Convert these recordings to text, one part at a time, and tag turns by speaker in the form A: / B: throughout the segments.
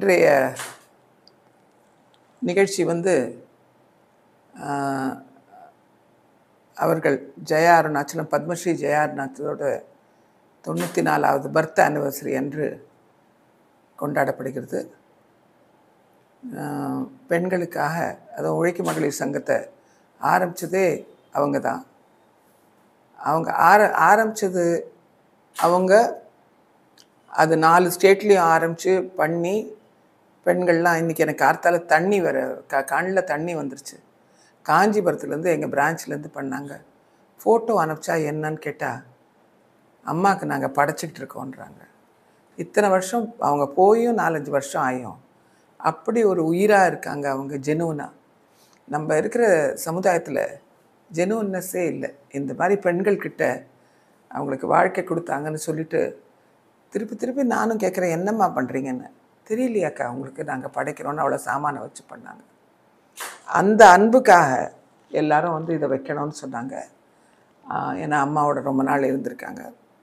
A: இன்றைய நிகழ்ச்சி வந்து ஆஹ், அவர்கள் ஜெயா அருணாச்சலம் பத்மஸ்ரீ ஜெயா அருணாச்சலோட தொண்ணூற்றி நாலாவது பர்த் ஆனிவர்சரி அன்று கொண்டாடப்படுகிறது ஆஹ், பெண்களுக்காக அதுவும் உழைக்கும் மகளிர் சங்கத்தை ஆரம்பித்ததே அவங்க தான் அவங்க ஆர ஆரம்பித்தது அவங்க அது நாலு ஸ்டேட்லேயும் ஆரம்பித்து பண்ணி பெண்கள்லாம் இன்றைக்கி எனக்கு கார்த்தால தண்ணி வர க கண்ணில் தண்ணி வந்துருச்சு காஞ்சிபுரத்துலேருந்து எங்கள் பிரான்ச்லேருந்து பண்ணாங்க ஃபோட்டோ அனுப்பிச்சா என்னன்னு கேட்டால் அம்மாவுக்கு நாங்கள் படைச்சிக்கிட்டு இருக்கோன்றாங்க இத்தனை வருஷம் அவங்க போயும் நாலஞ்சு வருஷம் ஆயும் அப்படி ஒரு உயிராக இருக்காங்க அவங்க ஜெனுவனாக நம்ம இருக்கிற சமுதாயத்தில் ஜெனுவன்னஸே இல்லை இந்த மாதிரி பெண்கள்கிட்ட அவங்களுக்கு வாழ்க்கை கொடுத்தாங்கன்னு சொல்லிட்டு திருப்பி திருப்பி நானும் கேட்குறேன் என்னம்மா பண்ணுறீங்கன்னு தெரியலையாக்கா அவங்களுக்கு நாங்கள் படைக்கிறோன்னு அவ்வளோ சாமானை வச்சு பண்ணாங்க அந்த அன்புக்காக எல்லாரும் வந்து இதை வைக்கணும்னு சொன்னாங்க ஆஹ் ஏன்னா அம்மாவோட ரொம்ப நாள் இருந்திருக்காங்க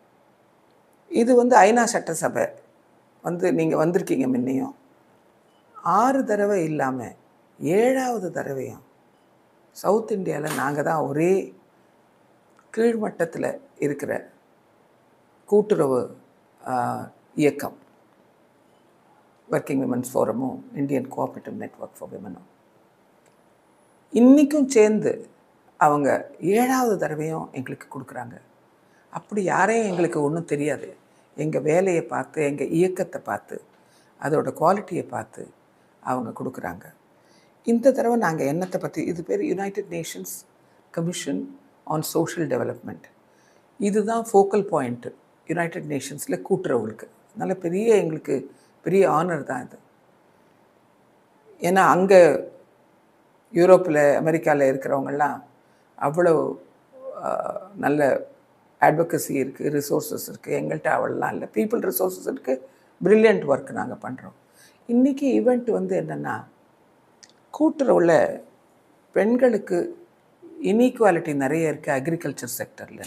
A: இது வந்து ஐநா சட்டசபை வந்து நீங்கள் வந்திருக்கீங்க முன்னையும் ஆறு தடவை இல்லாமல் ஏழாவது தடவையும் சவுத் இந்தியாவில் நாங்கள் தான் ஒரே கீழ்மட்டத்தில் இருக்கிற கூட்டுறவு ஆஹ், இயக்கம் ஒர்க்கிங் விமன்ஸ் ஃபோரமும் இந்தியன் கோஆப்ரேட்டிவ் நெட்வொர்க் ஃபார் விமனும் இன்றைக்கும் சேர்ந்து அவங்க ஏழாவது தடவையும் எங்களுக்கு கொடுக்குறாங்க அப்படி யாரையும் எங்களுக்கு ஒன்றும் தெரியாது எங்கள் வேலையை பார்த்து எங்கள் இயக்கத்தை பார்த்து அதோட குவாலிட்டியை பார்த்து அவங்க கொடுக்குறாங்க இந்த தடவை நாங்கள் என்னத்தை பற்றி இது பேர் United Nations Commission on Social Development இதுதான் ஃபோக்கல் பாயிண்ட்டு யுனைடெட் நேஷன்ஸில் கூட்டுறவுகளுக்கு அதனால் பெரிய எங்களுக்கு பெரிய ஆனர் தான் இது ஏன்னா அங்கே யூரோப்பில் அமெரிக்காவில் இருக்கிறவங்கெல்லாம் அவ்வளோ ஆஹ், நல்ல அட்வொகசி இருக்குது ரிசோர்ஸஸ் இருக்குது எங்கள்கிட்ட அவ்வளோலாம் இல்லை பீப்புள் ரிசோர்ஸஸ் இருக்குது பிரில்லியன்ட் ஒர்க் நாங்கள் பண்ணுறோம் இன்றைக்கி ஈவெண்ட் வந்து என்னென்னா கூட்டுறவில் பெண்களுக்கு இன்ஈக்குவாலிட்டி நிறைய இருக்குது அக்ரிகல்ச்சர் செக்டரில்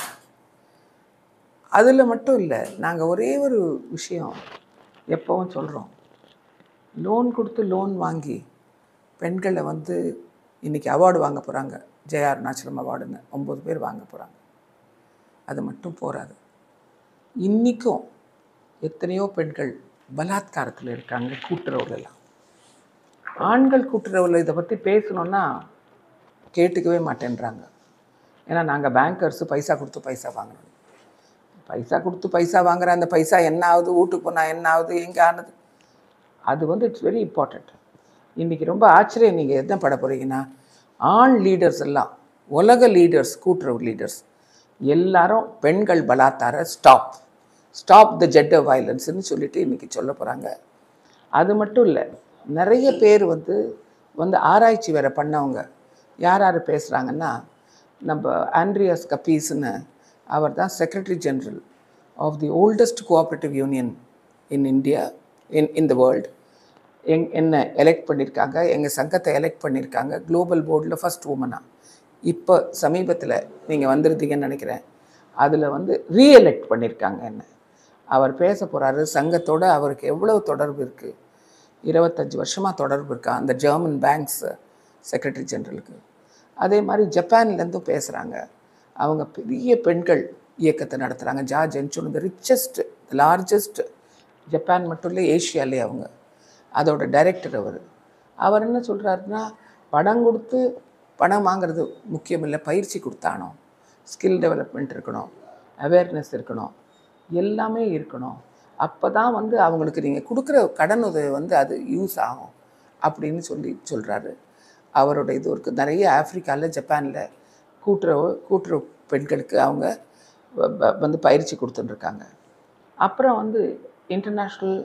A: அதில் மட்டும் இல்லை நாங்கள் ஒரே ஒரு விஷயம் எப்போவும் சொல்கிறோம் லோன் கொடுத்து லோன் வாங்கி பெண்களை வந்து இன்றைக்கி அவார்டு வாங்க போகிறாங்க ஜெயா அருணாச்சலம் அவார்டுன்னு ஒம்பது பேர் வாங்க போகிறாங்க அது மட்டும் போராது இன்றைக்கும் எத்தனையோ பெண்கள் பலாத்காரத்தில் இருக்காங்க கூட்டுறவுலலாம் ஆண்கள் கூட்டுறவுல இதை பற்றி பேசணுன்னா கேட்டுக்கவே மாட்டேன்றாங்க ஏன்னா நாங்கள் பேங்கர்ஸு பைசா கொடுத்து பைசா வாங்குறோம் பைசா கொடுத்து பைசா வாங்குற அந்த பைசா என்ன ஆகுது வீட்டுக்கு போனால் என்ன ஆகுது எங்கே ஆனது அது வந்து இட்ஸ் வெரி இம்பார்ட்டண்ட் இன்றைக்கி ரொம்ப ஆச்சரியம் நீங்கள் என்ன பட போகிறீங்கன்னா ஆண் லீடர்ஸ் எல்லாம் உலக லீடர்ஸ் கூட்டுறவு லீடர்ஸ் எல்லாரும் பெண்கள் பலாத்தார ஸ்டாப் ஸ்டாப் த ஜெண்டர் வயலன்ஸ்னு சொல்லிட்டு இன்றைக்கி சொல்ல போகிறாங்க அது மட்டும் இல்லை நிறைய பேர் வந்து வந்து ஆராய்ச்சி வேற பண்ணவங்க யார் யார் பேசுகிறாங்கன்னா நம்ம ஆண்ட்ரியாஸ் கப்பீஸ்னு அவர் தான் secretary general of the oldest cooperative union in India in in the world எங் என்னை எலெக்ட் பண்ணியிருக்காங்க எங்கள் சங்கத்தை எலெக்ட் பண்ணியிருக்காங்க குளோபல் போர்டில் ஃபர்ஸ்ட் உமனாக இப்போ சமீபத்தில் நீங்கள் வந்திருந்தீங்கன்னு நினைக்கிறேன் அதில் வந்து ரீஎலெக்ட் பண்ணியிருக்காங்க என்ன அவர் பேச போகிறாரு சங்கத்தோட அவருக்கு எவ்வளவு தொடர்பு இருக்குது இருபத்தஞ்சி வருஷமாக தொடர்பு இருக்கா அந்த ஜெர்மன் பேங்க்ஸ் செக்ரட்டரி ஜெனரலுக்கு அதே மாதிரி ஜப்பான்லேருந்தும் பேசுகிறாங்க அவங்க பெரிய பெண்கள் இயக்கத்தை நடத்துகிறாங்க ஜார்ஜ் என்சூன் த ரிச்சஸ்ட் லார்ஜஸ்ட் ஜப்பான் மட்டும் இல்லை ஏஷியாலே அவங்க அதோட டைரக்டர் அவர் அவர் என்ன சொல்கிறாருன்னா பணம் கொடுத்து பணம் வாங்குறது முக்கியம் இல்லை பயிற்சி கொடுத்தானோ ஸ்கில் டெவலப்மெண்ட் இருக்கணும் அவேர்னஸ் இருக்கணும் எல்லாமே இருக்கணும் அப்போ தான் வந்து அவங்களுக்கு நீங்கள் கொடுக்குற கடன் உதவி வந்து அது யூஸ் ஆகும் அப்படின்னு சொல்லி சொல்கிறாரு அவரோட இது ஒரு நிறைய ஆப்பிரிக்காவில் ஜப்பானில் கூட்டுறவு கூட்டுறவு பெண்களுக்கு அவங்க வ- வ- வந்து பயிற்சி கொடுத்துட்டுருக்காங்க அப்புறம் வந்து இன்டர்நேஷ்னல்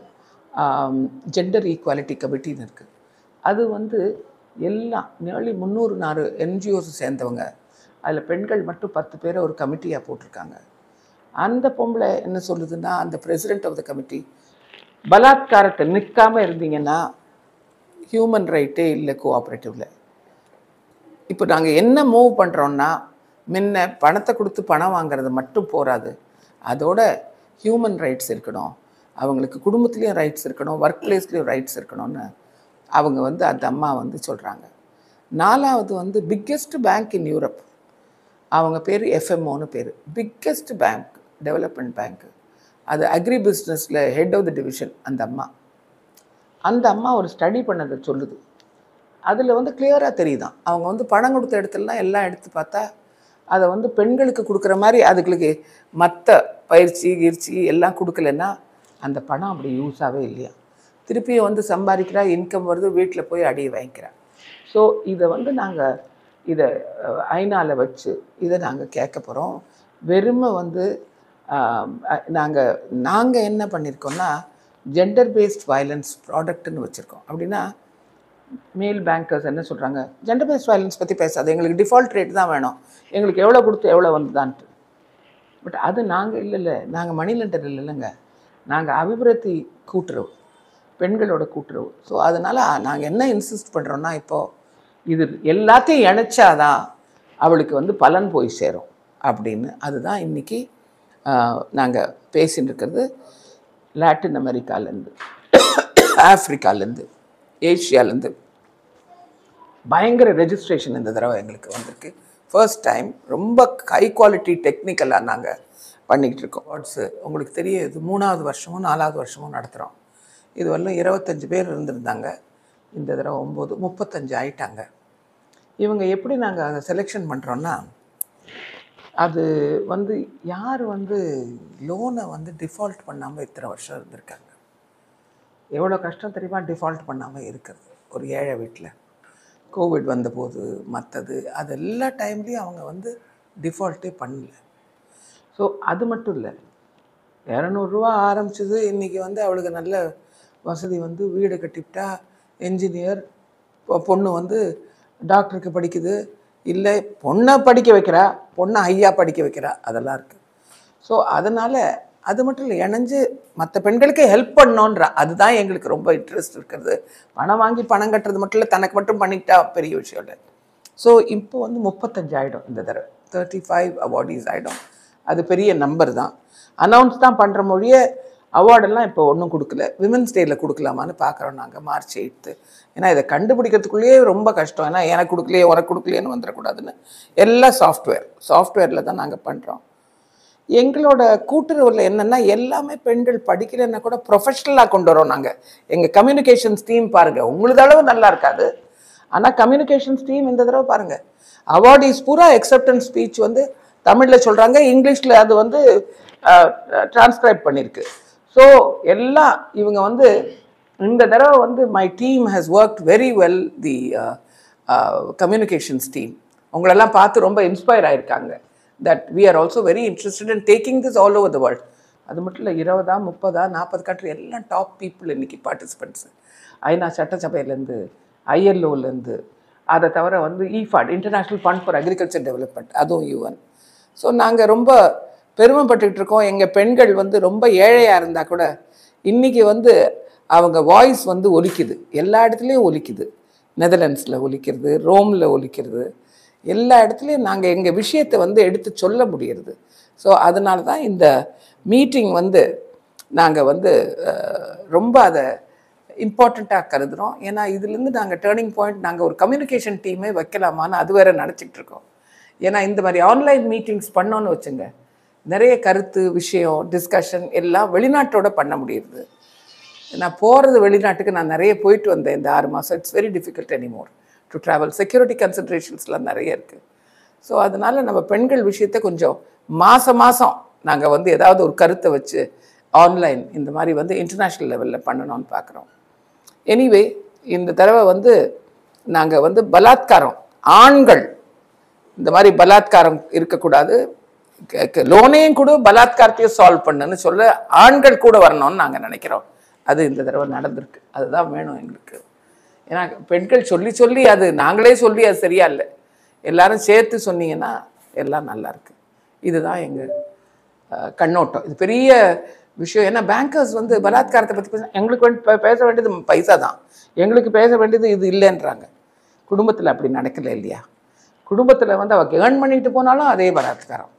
A: ஜெண்டர் ஈக்குவாலிட்டி கமிட்டின்னு இருக்குது அது வந்து எல்லாம் நியர்லி முந்நூறு நாலு என்ஜிஓஸ் சேர்ந்தவங்க அதில் பெண்கள் மட்டும் பத்து பேரை ஒரு கமிட்டியாக போட்டிருக்காங்க அந்த பொம்பளை என்ன சொல்லுதுன்னா அந்த பிரசிடென்ட் ஆஃப் த கமிட்டி பலாத்காரத்தை நிற்காம இருந்தீங்கன்னா ஹியூமன் ரைட்டே இல்லை கோஆப்ரேட்டிவில் இப்போ நாங்கள் என்ன மூவ் பண்ணுறோன்னா முன்ன பணத்தை கொடுத்து பணம் வாங்குறது மட்டும் போராது அதோட ஹியூமன் ரைட்ஸ் இருக்கணும் அவங்களுக்கு குடும்பத்துலேயும் ரைட்ஸ் இருக்கணும் ஒர்க் பிளேஸ்லேயும் ரைட்ஸ் இருக்கணும்னு அவங்க வந்து அந்த அம்மா வந்து சொல்கிறாங்க நாலாவது வந்து பிக்கெஸ்ட் பேங்க் இன் யூரோப் அவங்க பேர் எஃப்எம்ஓன்னு பேர் பிக்கெஸ்ட் பேங்க் டெவலப்மெண்ட் பேங்க் அது அக்ரி பிஸ்னஸில் ஹெட் ஆஃப் த டிவிஷன் அந்த அம்மா அந்த அம்மா ஒரு ஸ்டடி பண்ணதை சொல்லுது அதில் வந்து கிளியராக தெரியுதான் அவங்க வந்து பணம் கொடுத்த இடத்துலலாம் எல்லாம் எடுத்து பார்த்தா அதை வந்து பெண்களுக்கு கொடுக்குற மாதிரி அதுகளுக்கு மற்ற பயிற்சி கீர்ச்சி எல்லாம் கொடுக்கலன்னா அந்த பணம் அப்படி யூஸாகவே இல்லையா திருப்பியும் வந்து சம்பாதிக்கிறா இன்கம் வருது வீட்டில் போய் அடியை வாங்கிக்கிறா ஸோ இதை வந்து நாங்கள் இதை ஐநாவில் வச்சு இதை நாங்கள் கேட்க போகிறோம் வெறுமை வந்து நாங்கள் நாங்கள் என்ன பண்ணியிருக்கோம்னா ஜெண்டர் பேஸ்ட் வயலன்ஸ் ப்ராடக்ட்னு வச்சுருக்கோம் அப்படின்னா மேல் பேங்கர்ஸ் என்ன சொல்கிறாங்க ஜெண்டர் பேஸ்ட் வயலன்ஸ் பற்றி பேசாது எங்களுக்கு டிஃபால்ட் ரேட் தான் வேணும் எங்களுக்கு எவ்வளோ கொடுத்து எவ்வளோ வந்துதான்ட்டு பட் அது நாங்கள் இல்லை இல்லை நாங்கள் மணி லெண்டர் இல்லைங்க நாங்கள் அபிவிருத்தி கூட்டுறவு பெண்களோட கூட்டுறவு ஸோ அதனால் நாங்கள் என்ன இன்சிஸ்ட் பண்ணுறோன்னா இப்போது இது எல்லாத்தையும் இணைச்சாதான் அவளுக்கு வந்து பலன் போய் சேரும் அப்படின்னு அதுதான் இன்றைக்கி நாங்கள் பேசின்னு இருக்கிறது லாட்டின் அமெரிக்காலேருந்து ஆஃப்ரிக்காலேருந்து ஏஷியாலேருந்து பயங்கர ரெஜிஸ்ட்ரேஷன் இந்த தடவை எங்களுக்கு வந்திருக்கு ஃபர்ஸ்ட் டைம் ரொம்ப ஹை குவாலிட்டி டெக்னிக்கலாக நாங்கள் பண்ணிக்கிட்டு இருக்கோம் வாட்ஸு உங்களுக்கு தெரியும் இது மூணாவது வருஷமும் நாலாவது வருஷமும் நடத்துகிறோம் இது வரலும் இருபத்தஞ்சி பேர் இருந்திருந்தாங்க இந்த தடவை ஒம்பது முப்பத்தஞ்சு ஆயிட்டாங்க இவங்க எப்படி நாங்கள் அதை செலெக்ஷன் பண்ணுறோன்னா அது வந்து யார் வந்து லோனை வந்து டிஃபால்ட் பண்ணாமல் இத்தனை வருஷம் இருந்திருக்காங்க எவ்வளோ கஷ்டம் தெரியுமா டிஃபால்ட் பண்ணாமல் இருக்கிறது ஒரு ஏழை வீட்டில் கோவிட் வந்தபோது மற்றது அது எல்லா டைம்லேயும் அவங்க வந்து டிஃபால்ட்டே பண்ணல ஸோ அது மட்டும் இல்லை இரநூறுவா ஆரம்பிச்சது இன்றைக்கி வந்து அவளுக்கு நல்ல வசதி வந்து வீடு கட்டிவிட்டா என்ஜினியர் பொண்ணு வந்து டாக்டருக்கு படிக்குது இல்லை பொண்ணை படிக்க வைக்கிறா பொண்ணை ஐயா படிக்க வைக்கிறா அதெல்லாம் இருக்குது ஸோ அதனால் அது மட்டும் இல்லை இணைஞ்சு மற்ற பெண்களுக்கு ஹெல்ப் பண்ணோன்ற அதுதான் எங்களுக்கு ரொம்ப இன்ட்ரெஸ்ட் இருக்கிறது பணம் வாங்கி பணம் கட்டுறது மட்டும் இல்லை தனக்கு மட்டும் பண்ணிக்கிட்டா பெரிய விஷயம் இல்லை ஸோ இப்போ வந்து முப்பத்தஞ்சு ஆகிடும் இந்த தடவை தேர்ட்டி ஃபைவ் அவார்டீஸ் ஆகிடும் அது பெரிய நம்பர் தான் அனௌன்ஸ் தான் பண்ணுற மொழியே அவார்டெல்லாம் இப்போ ஒன்றும் கொடுக்கல விமன்ஸ் டேயில் கொடுக்கலாமான்னு பார்க்குறோம் நாங்கள் மார்ச் எயித்து ஏன்னா இதை கண்டுபிடிக்கிறதுக்குள்ளேயே ரொம்ப கஷ்டம் ஏன்னா எனக்கு கொடுக்கலையே உனக்கு கொடுக்கலையேன்னு வந்துடக்கூடாதுன்னு எல்லாம் சாஃப்ட்வேர் சாஃப்ட்வேரில் தான் நாங்கள் பண்ணுறோம் எங்களோட கூட்டுறவில் என்னென்னா எல்லாமே பெண்கள் படிக்கலைன்னா கூட ப்ரொஃபஷ்னலாக கொண்டு வரோம் நாங்கள் எங்கள் கம்யூனிகேஷன்ஸ் டீம் பாருங்கள் உங்களது அளவு நல்லா இருக்காது ஆனால் கம்யூனிகேஷன்ஸ் டீம் இந்த தடவை பாருங்கள் அவார்டீஸ் பூரா அக்செப்டன்ஸ் ஸ்பீச் வந்து தமிழில் சொல்கிறாங்க இங்கிலீஷில் அது வந்து டிரான்ஸ்கிரைப் பண்ணியிருக்கு ஸோ எல்லாம் இவங்க வந்து இந்த தடவை வந்து my team has work very well the communications team உங்களெல்லாம் பார்த்து ரொம்ப இன்ஸ்பயர் ஆயிருக்காங்க that we are also very interested in taking this all over the world அது மட்டும் இல்லை இருபதா முப்பதா நாற்பது கண்ட்ரி எல்லாம் டாப் பீப்புள் இன்னைக்கு பார்ட்டிசிபெண்ட்ஸு ஐநா சட்டசபையிலேருந்து ஐஎல்ஓலேருந்து அதை தவிர வந்து IFAD International Fund for Agriculture Development அதுவும் யூஎன் ஸோ நாங்கள் ரொம்ப பெருமைப்பட்டுக்கிட்டு இருக்கோம் எங்கள் பெண்கள் வந்து ரொம்ப ஏழையாக இருந்தால் கூட இன்றைக்கி வந்து அவங்க வாய்ஸ் வந்து ஒலிக்குது எல்லா இடத்துலையும் ஒலிக்குது நெதர்லாண்ட்ஸில் ஒலிக்கிறது ரோமில் ஒலிக்கிறது எல்லா இடத்துலையும் நாங்கள் எங்கள் விஷயத்தை வந்து எடுத்து சொல்ல முடிகிறது ஸோ அதனால தான் இந்த மீட்டிங் வந்து நாங்கள் வந்து அஹ், ரொம்ப அதை இம்பார்ட்டண்ட்டாக கருதுகிறோம் ஏன்னா இதுலேருந்து நாங்கள் டேர்னிங் பாயிண்ட் நாங்கள் ஒரு கம்யூனிகேஷன் டீமே வைக்கலாமான்னு அது வேற நினச்சிட்டு இருக்கோம் ஏன்னா இந்த மாதிரி ஆன்லைன் மீட்டிங்ஸ் பண்ணோன்னு வச்சுங்க நிறைய கருத்து விஷயம் டிஸ்கஷன் எல்லாம் வெளிநாட்டோட பண்ண முடியுது நான் போகிறது வெளிநாட்டுக்கு நான் நிறைய போயிட்டு வந்தேன் இந்த ஆறு மாதம் it's very difficult anymore to travel security கன்சிட்ரேஷன்ஸ்லாம் நிறைய இருக்குது ஸோ அதனால் நம்ம பெண்கள் விஷயத்தை கொஞ்சம் மாதம் மாதம் நாங்கள் வந்து ஏதாவது ஒரு கருத்தை வச்சு ஆன்லைன் இந்த மாதிரி வந்து இன்டர்நேஷ்னல் லெவலில் பண்ணணும்னு பார்க்குறோம் எனிவே இந்த தடவை வந்து நாங்கள் வந்து பலாத்காரம் ஆண்கள் இந்த மாதிரி பலாத்காரம் இருக்கக்கூடாது க- க- லோனையும் கூட பலாத்காரத்தையும் சால்வ் பண்ணுன்னு சொல்ல ஆண்கள் கூட வரணும்னு நாங்கள் நினைக்கிறோம் அது இந்த தடவை நடந்திருக்கு அதுதான் வேணும் எங்களுக்கு ஏன்னா பெண்கள் சொல்லி சொல்லி அது நாங்களே சொல்லி அது சரியா இல்லை எல்லாரும் சேர்த்து சொன்னீங்கன்னா எல்லாம் நல்லா இருக்கு இதுதான் எங்கள் கண்ணோட்டம் இது பெரிய விஷயம் ஏன்னா பேங்கர்ஸ் வந்து பலாத்காரத்தை பற்றி பேச எங்களுக்கு வந்து பே- பேச வேண்டியது பைசா தான் எங்களுக்கு பேச வேண்டியது இது இல்லைன்றாங்க குடும்பத்தில் அப்படி நடக்கல இல்லையா குடும்பத்தில் வந்து அவ ஏர்ன் பண்ணிட்டு போனாலும் அதே பலாத்காரம்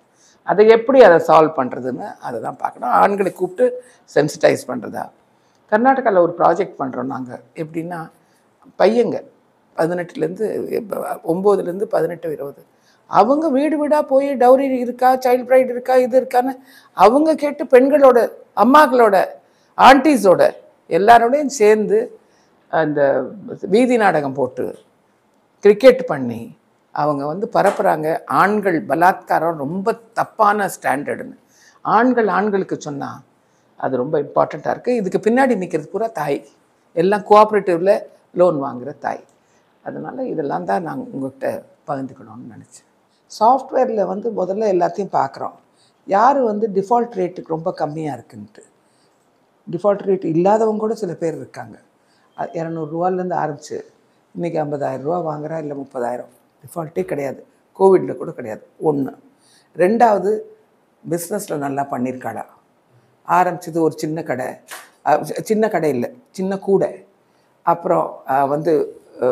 A: அதை எப்படி அதை சால்வ் பண்ணுறதுன்னு அதை தான் பார்க்கணும் ஆண்களை கூப்பிட்டு சென்சிட்டைஸ் பண்ணுறதா கர்நாடகாவில் ஒரு ப்ராஜெக்ட் பண்ணுறோம் நாங்கள் எப்படின்னா பையங்க பதினெட்டுலேருந்து ஒம்போதுலேருந்து பதினெட்டு இருபது அவங்க வீடு வீடாக போய் டவுரி இருக்கா சைல்ட் பிரைட் இருக்கா இது இருக்கான்னு அவங்க கேட்டு பெண்களோட அம்மாக்களோட ஆன்டிஸோட எல்லாரோடையும் சேர்ந்து அந்த வீதி நாடகம் போட்டு கிரிக்கெட் பண்ணி அவங்க வந்து பரப்புகிறாங்க ஆண்கள் பலாத்காரம் ரொம்ப தப்பான ஸ்டாண்டர்டுன்னு ஆண்கள் ஆண்களுக்கு சொன்னால் அது ரொம்ப இம்பார்ட்டண்ட்டாக இருக்குது இதுக்கு பின்னாடி நிற்கிறது பூரா தாய் எல்லாம் கோஆப்ரேட்டிவில் லோன் வாங்குகிற தாய் அதனால் இதெல்லாம் தான் நான் உங்கள்கிட்ட பகிர்ந்துக்கணும்னு நினச்சேன் சாஃப்ட்வேரில் வந்து முதல்ல எல்லாத்தையும் பார்க்குறோம் யார் வந்து டிஃபால்ட் ரேட்டுக்கு ரொம்ப கம்மியாக இருக்குன்ட்டு டிஃபால்ட் ரேட் இல்லாதவங்க கூட சில பேர் இருக்காங்க அ- இரநூறுவாலேருந்து ஆரம்பிச்சு இன்றைக்கி ஐம்பதாயிரம் ரூபா வாங்குறா இல்லை முப்பதாயிரம் டிஃபால்ட்டே கிடையாது கோவிடில் கூட கிடையாது ஒன்று ரெண்டாவது பிஸ்னஸில் நல்லா பண்ணியிருக்காளா ஆரம்பிச்சது ஒரு சின்ன கடை அ, சின்ன கடை இல்லை சின்ன கூடை அப்புறம் அ, வந்து அ,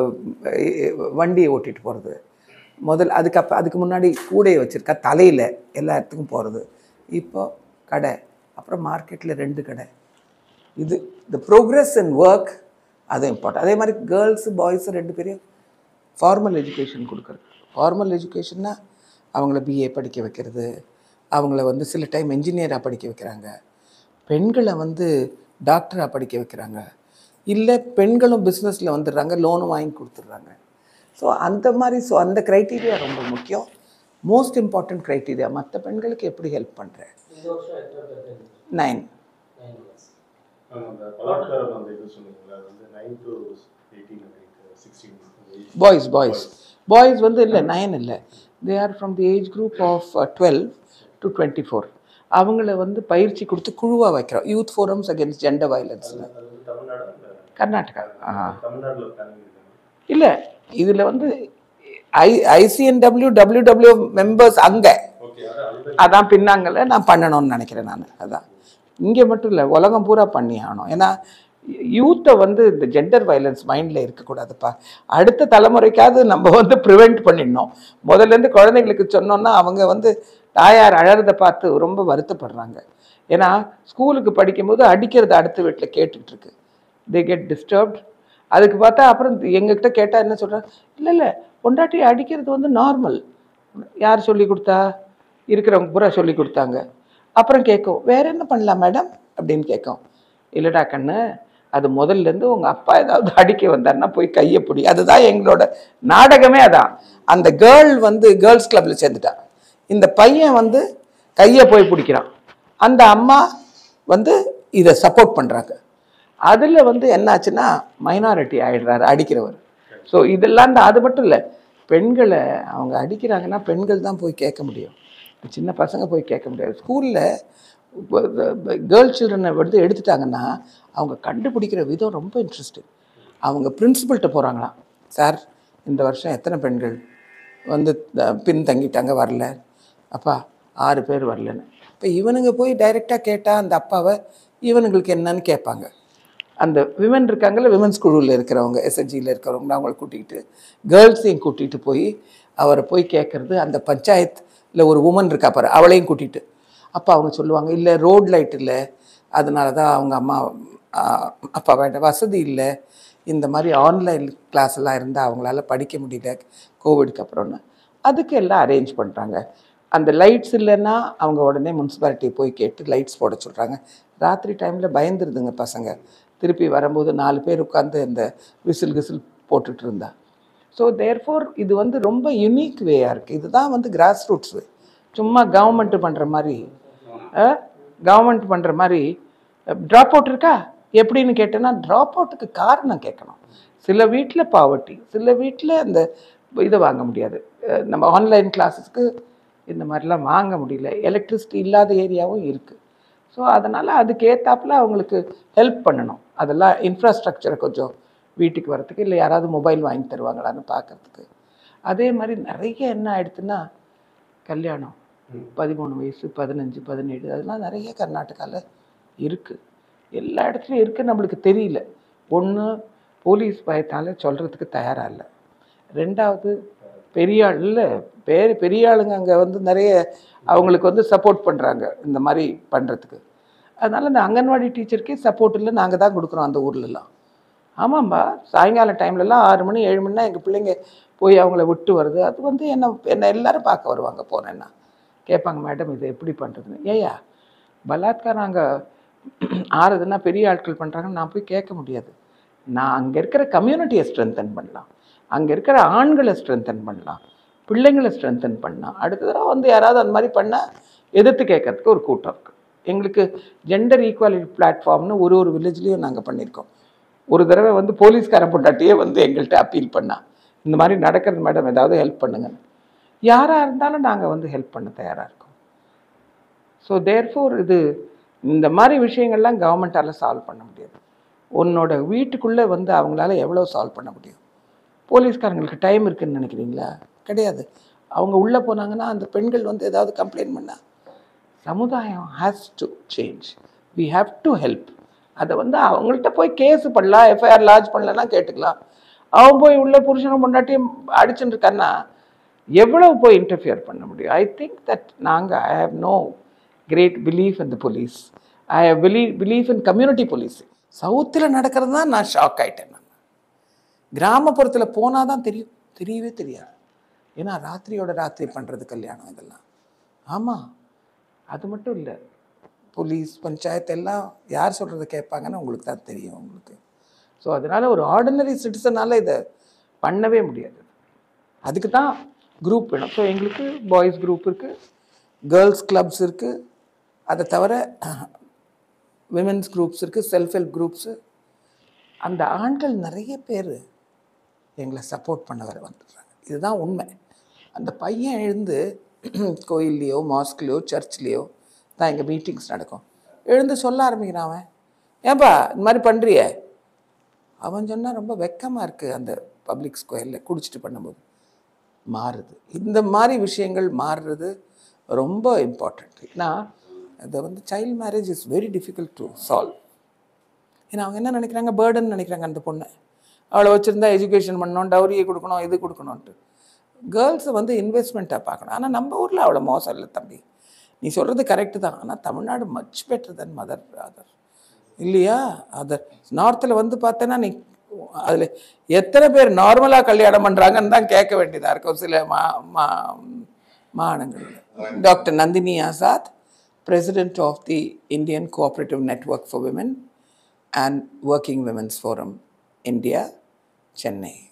A: வண்டியை ஓட்டிகிட்டு போகிறது முதல் அதுக்கு அதுக்கு முன்னாடி கூடையை வச்சுருக்கா தலையில் எல்லா இடத்துக்கும் போகிறது இப்போ கடை அப்புறம் மார்க்கெட்டில் ரெண்டு கடை இது த ப்ரோக்ரஸ் இன் ஒர்க் அது இம்பார்ட்டன்ட் அதே மாதிரி கேர்ள்ஸு பாய்ஸு ரெண்டு பேரையும் ஃபார்மல் எஜுகேஷன் கொடுக்குறது ஃபார்மல் எஜுகேஷன்னா அவங்கள பிஏ படிக்க வைக்கிறது அவங்கள வந்து சில டைம் என்ஜினியராக படிக்க வைக்கிறாங்க பெண்களை வந்து டாக்டராக படிக்க வைக்கிறாங்க இல்லை பெண்களும் பிஸ்னஸில் வந்துடுறாங்க லோனும் வாங்கி கொடுத்துட்றாங்க ஸோ அந்த மாதிரி ஸோ அந்த க்ரைட்டீரியா ரொம்ப முக்கியம் மோஸ்ட் இம்பார்ட்டன்ட் க்ரைட்டீரியா மற்ற பெண்களுக்கு எப்படி ஹெல்ப் பண்ணுறேன்
B: இந்த வருஷம் எத்தனை பேர் தெரிஞ்சு
A: நைன்
B: நைன் இயர்ஸ்
C: ஆமா, அந்த பலாத்காரம் அந்த இது சொன்னீங்களா அது வந்து nine to eighteen sixteen
A: boys boys boys வந்து இல்லை நைன் இல்லை they are from the age group of twelve to twenty four அவங்கள வந்து பயிற்சி கொடுத்து குழுவாக வைக்கிறோம் யூத் ஃபோரம்ஸ் அகேன்ஸ்ட் ஜெண்டர் வயலன்ஸில்
C: அது வந்து தமிழ்நாடு இல்ல
A: கர்நாடகா ஆ
C: தமிழ்நாடுல பிளானிங் இருக்காங்க
A: இல்லை இதில் வந்து I ICNW W W members அங்கே
C: ஓகே அதான் அந்த
A: அதான் பின்னாங்கல்ல நான் பண்ணணும்னு நினைக்கிறேன் நான் அதான் இங்கே மட்டும் இல்லை உலகம் பூரா பண்ணி ஆகணும் ஏன்னா யூத்தை வந்து இந்த ஜெண்டர் வயலன்ஸ் மைண்டில் இருக்கக்கூடாதுப்பா அடுத்த தலைமுறைக்காவது நம்ம வந்து ப்ரிவெண்ட் பண்ணிடணும் முதல்லேருந்து குழந்தைங்களுக்கு சொன்னோன்னா அவங்க வந்து தாயார் அழறதை பார்த்து ரொம்ப வருத்தப்படுறாங்க ஏன்னா ஸ்கூலுக்கு படிக்கும்போது அடிக்கிறது அடுத்த வீட்டில் கேட்டுட்ருக்கு தே கெட் டிஸ்டர்ப்ட் அதுக்கு பார்த்தா அப்புறம் எங்ககிட்ட கேட்டால் என்ன சொல்கிறேன் இல்லை இல்லை பொண்டாட்டி அடிக்கிறது வந்து நார்மல் யார் சொல்லி கொடுத்தா இருக்கிறவங்க பூரா சொல்லி கொடுத்தாங்க அப்புறம் கேட்கும் வேற என்ன பண்ணலாம் மேடம் அப்படின்னு கேட்கும் இல்லைடா கண்ணு அது முதல்லேருந்து உங்கள் அப்பா ஏதாவது அடிக்க வந்தாருன்னா போய் கையை பிடி அதுதான் எங்களோட நாடகமே அதான் அந்த கேர்ள் வந்து கேர்ள்ஸ் கிளப்பில் சேர்ந்துட்டா இந்த பையன் வந்து கையை போய் பிடிக்கிறான் அந்த அம்மா வந்து இதை சப்போர்ட் பண்ணுறாங்க அதில் வந்து என்னாச்சுன்னா மைனாரிட்டி ஆயிடுறாரு அடிக்கிறவர் ஸோ இதெல்லாம் தான் அது மட்டும் இல்லை பெண்களை அவங்க அடிக்கிறாங்கன்னா பெண்கள் தான் போய் கேட்க முடியும் சின்ன பசங்க போய் கேட்க முடியாது ஸ்கூலில் கேர்ள் சில்ட்ரனை வந்து எடுத்துட்டாங்கன்னா அவங்க கண்டுபிடிக்கிற விதம் ரொம்ப இன்ட்ரெஸ்டிங் அவங்க பிரின்சிபல்கிட்ட போகிறாங்களாம் சார் இந்த வருஷம் எத்தனை பெண்கள் வந்து த- பின்தங்கிட்டாங்க வரல அப்பா ஆறு பேர் வரலன்னு இப்போ இவனுங்க போய் டைரெக்டாக கேட்டால் அந்த அப்பாவை இவனுங்களுக்கு என்னன்னு கேட்பாங்க அந்த விமன் இருக்காங்கல்ல விமன்ஸ் குழுவில் இருக்கிறவங்க எஸ்எஸ்ஜியில் இருக்கிறவங்க அவங்கள கூட்டிகிட்டு கேர்ள்ஸையும் கூட்டிகிட்டு போய் அவரை போய் கேட்குறது அந்த பஞ்சாயத்தில் ஒரு உமன் இருக்கா பாரு அவளையும் கூட்டிகிட்டு அப்போ அவங்க சொல்லுவாங்க இல்லை ரோட் லைட் இல்லை அதனால தான் அவங்க அம்மா ஆ, அப்பா வேண்டாம் வசதி இல்லை இந்த மாதிரி ஆன்லைன் கிளாஸ் எல்லாம் இருந்தால் அவங்களால படிக்க முடியல கோவிடுக்கு அப்புறம்னு அதுக்கு எல்லாம் அரேஞ்ச் பண்ணுறாங்க அந்த லைட்ஸ் இல்லைன்னா அவங்க உடனே முனிசிபாலிட்டி போய் கேட்டு லைட்ஸ் போட சொல்கிறாங்க ராத்திரி டைமில் பயந்துருதுங்க பசங்க திருப்பி வரும்போது நாலு பேர் உட்காந்து இந்த விசில் கிசில் போட்டுட்டு இருந்தா ஸோ தேர்ஃபோர் இது வந்து ரொம்ப யுனிக் வேயாக இருக்குது இதுதான் வந்து கிராஸ் ரூட்ஸ் வே சும்மா கவர்மெண்ட் பண்ணுற மாதிரி கவர்மெண்ட் பண்ணுற மாதிரி ட்ராப் அவுட் இருக்கா எப்படின்னு கேட்டேன்னா ட்ராப் அவுட்டுக்கு காரணம் கேட்கணும் சில வீட்டில் பாவர்ட்டி சில வீட்டில் அந்த இதை வாங்க முடியாது அஹ் நம்ம ஆன்லைன் கிளாஸஸ்க்கு இந்த மாதிரிலாம் வாங்க முடியல எலக்ட்ரிசிட்டி இல்லாத ஏரியாவும் இருக்குது ஸோ அதனால் அதுக்கு ஏத்தாப்புல அவங்களுக்கு ஹெல்ப் பண்ணணும் அதெல்லாம் இன்ஃப்ராஸ்ட்ரக்சரை கொஞ்சம் வீட்டுக்கு வரத்துக்கு இல்லை யாராவது மொபைல் வாங்கி தருவாங்களான்னு பார்க்கறதுக்கு அதே மாதிரி நிறைய என்ன ஆயிடுச்சுன்னா கல்யாணம் பதிமூணு வயசு பதினஞ்சு பதினேழு அதெல்லாம் நிறைய கர்நாடகாவில் இருக்குது எல்லா இடத்துலையும் இருக்குது நம்மளுக்கு தெரியல ஒன்று போலீஸ் பயத்தால் சொல்கிறதுக்கு தயாராக இல்லை ரெண்டாவது பெரிய ஆள் இல்லை பேர் பெரிய ஆளுங்க அங்கே வந்து நிறைய அவங்களுக்கு வந்து சப்போர்ட் பண்ணுறாங்க இந்த மாதிரி பண்ணுறதுக்கு அதனால் இந்த அங்கன்வாடி டீச்சருக்கே சப்போர்ட் இல்லை நாங்கள் தான் கொடுக்குறோம் அந்த ஊர்லலாம் ஆமாம்பா சாயங்காலம் டைம்லலாம் ஆறு மணி ஏழு மணினா எங்கள் பிள்ளைங்க போய் அவங்கள விட்டு வருது அது வந்து என்ன என்ன எல்லாரும் பார்க்க வருவாங்க போனேன்னா கேட்பாங்க மேடம் இது எப்படி பண்ணுறதுன்னு ஏயா பலாத்காரம் அங்கே ஆறுதுன்னா பெரிய ஆட்கள் பண்ணுறாங்கன்னு நான் போய் கேட்க முடியாது நான் அங்கே இருக்கிற கம்யூனிட்டியை ஸ்ட்ரென்தன் பண்ணலாம் அங்கே இருக்கிற ஆண்களை ஸ்ட்ரென்தன் பண்ணலாம் பிள்ளைங்களை ஸ்ட்ரென்தன் பண்ணலாம் அடுத்த தடவை வந்து யாராவது அந்த மாதிரி பண்ணால் எதிர்த்து கேட்கறதுக்கு ஒரு கூட்டம் இருக்குது எங்களுக்கு ஜெண்டர் ஈக்குவாலிட்டி பிளாட்ஃபார்ம்னு ஒரு ஒரு வில்லேஜ்லேயும் நாங்கள் பண்ணியிருக்கோம் ஒரு தடவை வந்து போலீஸ்காரன் பொண்டாட்டியே வந்து எங்கள்கிட்ட அப்பீல் பண்ணா இந்த மாதிரி நடக்கிறது மேடம் ஏதாவது ஹெல்ப் பண்ணுங்கன்னு யாராக இருந்தாலும் நாங்கள் வந்து ஹெல்ப் பண்ண தயாராக இருக்கோம் ஸோ தேர்ஃபோர் இது இந்த மாதிரி விஷயங்கள்லாம் கவர்மெண்ட்டால் சால்வ் பண்ண முடியாது உன்னோட வீட்டுக்குள்ளே வந்து அவங்களால எவ்வளோ சால்வ் பண்ண முடியும் போலீஸ்காரங்களுக்கு டைம் இருக்குன்னு நினைக்கிறீங்களா கிடையாது அவங்க உள்ளே போனாங்கன்னா அந்த பெண்கள் வந்து ஏதாவது கம்ப்ளைண்ட் பண்ணால் சமுதாயம் has to change we have to help அதை வந்து அவங்கள்ட்ட போய் கேஸ் பண்ணலாம் எஃப்ஐஆர் லாட்ஜ் பண்ணலன்னா கேட்டுக்கலாம் அவன் போய் உள்ள புருஷனும் பொண்டாட்டியும் அடிச்சுட்டு இருக்கான்னா எவ்வளவு போய் இன்டர்ஃபியர் பண்ண முடியும் ஐ திங்க் தட் நாங்கள் I have no great belief in the police I have believe belief in community police சவுத்தில் நடக்கிறது தான் நான் ஷாக் ஆயிட்டேன் நான் கிராமப்புறத்தில் போனால் தான் தெரியும் தெரியவே தெரியாது ஏன்னா ராத்திரியோட ராத்திரி பண்ணுறது கல்யாணம் இதெல்லாம் ஆமாம் அது மட்டும் இல்லை போலீஸ் பஞ்சாயத்து எல்லாம் யார் சொல்கிறத கேட்பாங்கன்னு உங்களுக்கு தான் தெரியும் உங்களுக்கு ஸோ அதனால் ஒரு ஆர்டினரி சிட்டிசனால் இதை பண்ணவே முடியாது அதுக்கு தான் குரூப் வேணும் ஸோ எங்களுக்கு பாய்ஸ் குரூப் இருக்குது கேர்ள்ஸ் கிளப்ஸ் இருக்குது அதை தவிர விமென்ஸ் குரூப்ஸ் இருக்குது செல்ஃப் ஹெல்ப் குரூப்ஸு அந்த ஆண்கள் நிறைய பேர் எங்களை சப்போர்ட் பண்ண வர வந்துடுறாங்க இதுதான் உண்மை அந்த பையன் எழுந்து கோயில்லையோ மாஸ்க்லேயோ சர்ச்லேயோ தான் எங்கள் மீட்டிங்ஸ் நடக்கும் எழுந்து சொல்ல ஆரம்பிக்கிறான் அவன் ஏன்பா இந்த மாதிரி பண்ணுறியே அவன் சொன்னால் ரொம்ப வெக்கமாக இருக்குது அந்த பப்ளிக் ஸ்கொயரில் குடிச்சிட்டு பண்ணும்போது மாறுது இந்த மாதிரி விஷயங்கள் மாறுறது ரொம்ப இம்பார்ட்டண்ட் ஏன்னா அதை வந்து child marriage is very difficult to solve ஏன்னா அவங்க என்ன நினைக்கிறாங்க பேர்டன் நினைக்கிறாங்க அந்த பொண்ணை அவளை வச்சுருந்தா எஜுகேஷன் பண்ணணும் டவுரியை கொடுக்கணும் இது கொடுக்கணுன்ட்டு கேர்ள்ஸை வந்து இன்வெஸ்ட்மெண்ட்டாக பார்க்கணும் ஆனால் நம்ம ஊரில் அவ்வளோ மோசம் இல்லை தம்பி நீ சொல்கிறது கரெக்டு தான் ஆனால் Tamil Nadu much better than mother other இல்லையா அதர் நார்த்தில் வந்து பார்த்தேன்னா நீ அதில் எத்தனை பேர் நார்மலாக கல்யாணம் பண்ணுறாங்கன்னு தான் கேட்க வேண்டியதாக இருக்கும் சில மா மா மாநிலங்களில் doctor Nandini Azad president of the Indian Cooperative Network for Women and Working Women's Forum, India, Chennai.